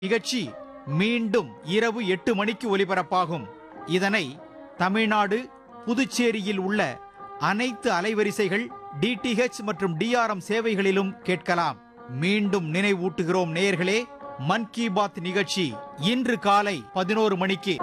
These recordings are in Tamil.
நிகழ்ச்சி மீண்டும் இரவு எட்டு மணிக்கு ஒலிபரப்பாகும் இதனை தமிழ்நாடு புதுச்சேரியில் உள்ள அனைத்து அலைவரிசைகள் டிடிஹெச் மற்றும் டிஆர்எம் சேவைகளிலும் கேட்கலாம் மீண்டும் நினைவூட்டுகிறோம் நேயர்களே மன் கி பாத் நிகழ்ச்சி இன்று காலை பதினோரு மணிக்கு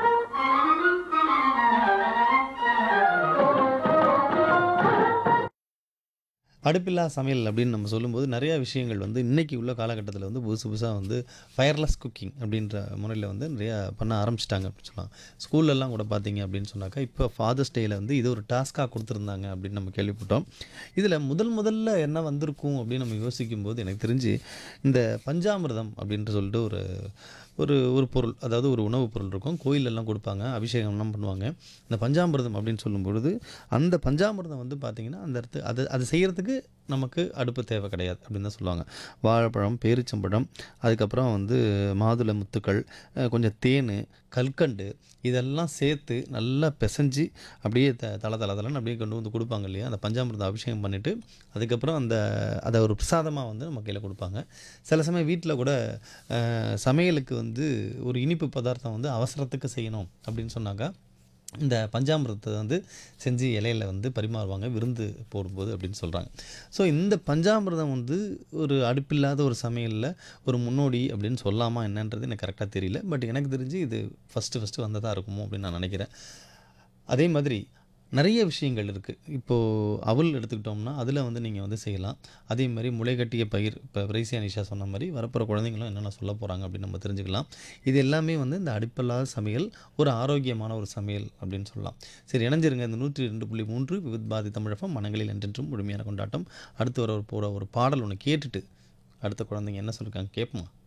அடுப்பில்லா சமையல் அப்படின்னு நம்ம சொல்லும்போது நிறையா விஷயங்கள் வந்து இன்றைக்கி உள்ள காலகட்டத்தில் வந்து புதுசு புதுசாக வந்து ஃபயர்லெஸ் குக்கிங் அப்படின்ற முறையில் வந்து நிறையா பண்ண ஆரம்பிச்சிட்டாங்க அப்படின்னு சொல்லலாம் ஸ்கூல்லலாம் கூட பார்த்தீங்க அப்படின்னு சொன்னாக்கா இப்போ ஃபாதர்ஸ் டேயில் வந்து இது ஒரு டாஸ்க்காக கொடுத்துருந்தாங்க அப்படின்னு நம்ம கேள்விப்பட்டோம் இதில் முதல் முதல்ல என்ன வந்திருக்கும் அப்படின்னு நம்ம யோசிக்கும் போது எனக்கு தெரிஞ்சு இந்த பஞ்சாமிர்தம் அப்படின்ற சொல்லிட்டு ஒரு ஒரு ஒரு பொருள் அதாவது ஒரு உணவுப் பொருள் இருக்கும் கோயிலெல்லாம் கொடுப்பாங்க அபிஷேகம்லாம் பண்ணுவாங்க இந்த பஞ்சாமிர்தம் அப்படின்னு சொல்லும் பொழுது அந்த பஞ்சாமிர்தம் வந்து பார்த்திங்கன்னா அந்த இடத்து அது அது செய்கிறதுக்கு நமக்கு அடுப்பு தேவை கிடையாது அப்படின்னு தான் சொல்லுவாங்க வாழைப்பழம் பேரிச்சம்பழம் அதுக்கப்புறம் வந்து மாதுளை முத்துக்கள் அஹ் கொஞ்சம் தேன் கல்கண்டு இதெல்லாம் சேர்த்து நல்லா பிசைஞ்சு அப்படியே த தலை தலை தலைன்னு அப்படியே கொண்டு வந்து கொடுப்பாங்க இல்லையா அந்த பஞ்சாமிர்தம் அபிஷேகம் பண்ணிவிட்டு அதுக்கப்புறம் அந்த அதை ஒரு பிரசாதமாக வந்து நம்ம கையில் கொடுப்பாங்க சில சமயம் வீட்டில் கூட அஹ், சமையலுக்கு வந்து ஒரு இனிப்பு பதார்த்தம் வந்து அவசரத்துக்கு செய்யணும் அப்படின்னு சொன்னாக்கா இந்த பஞ்சாமிர்தத்தை வந்து செஞ்சு இலையில வந்து பரிமாறுவாங்க விருந்து போடும்போது அப்படின்னு சொல்கிறாங்க ஸோ இந்த பஞ்சாமிர்தம் வந்து ஒரு அடுப்பில்லாத ஒரு சமையலில் ஒரு முன்னோடி அப்படின்னு சொல்லாமா என்னன்றது எனக்கு கரெக்டாக தெரியல பட் எனக்கு தெரிஞ்சு இது ஃபஸ்ட்டு ஃபஸ்ட்டு வந்ததாக இருக்குமோ அப்படின்னு நான் நினைக்கிறேன் அதே மாதிரி நிறைய விஷயங்கள் இருக்குது இப்போது அவல் எடுத்துக்கிட்டோம்னா அதில் வந்து நீங்கள் வந்து செய்யலாம் அதே மாதிரி முளைகட்டிய பயிர் இப்போ பிரைசி அனிஷா சொன்ன மாதிரி வரப்போகிற குழந்தைங்களும் என்னென்ன சொல்ல போகிறாங்க அப்படின்னு நம்ம தெரிஞ்சுக்கலாம் இது எல்லாமே வந்து இந்த அடுப்பில்லாத சமையல் ஒரு ஆரோக்கியமான ஒரு சமையல் அப்படின்னு சொல்லலாம் சரி இணைஞ்சிருங்க இந்த நூற்றி ரெண்டு புள்ளி மூன்று விவித் பாதி தமிழகம் மனங்களில் என்றென்றும் முழுமையான கொண்டாட்டம் அடுத்து வர ஒரு போட ஒரு பாடல் ஒன்று கேட்டுட்டு அடுத்த குழந்தைங்க என்ன சொல்லிருக்காங்க கேட்போமா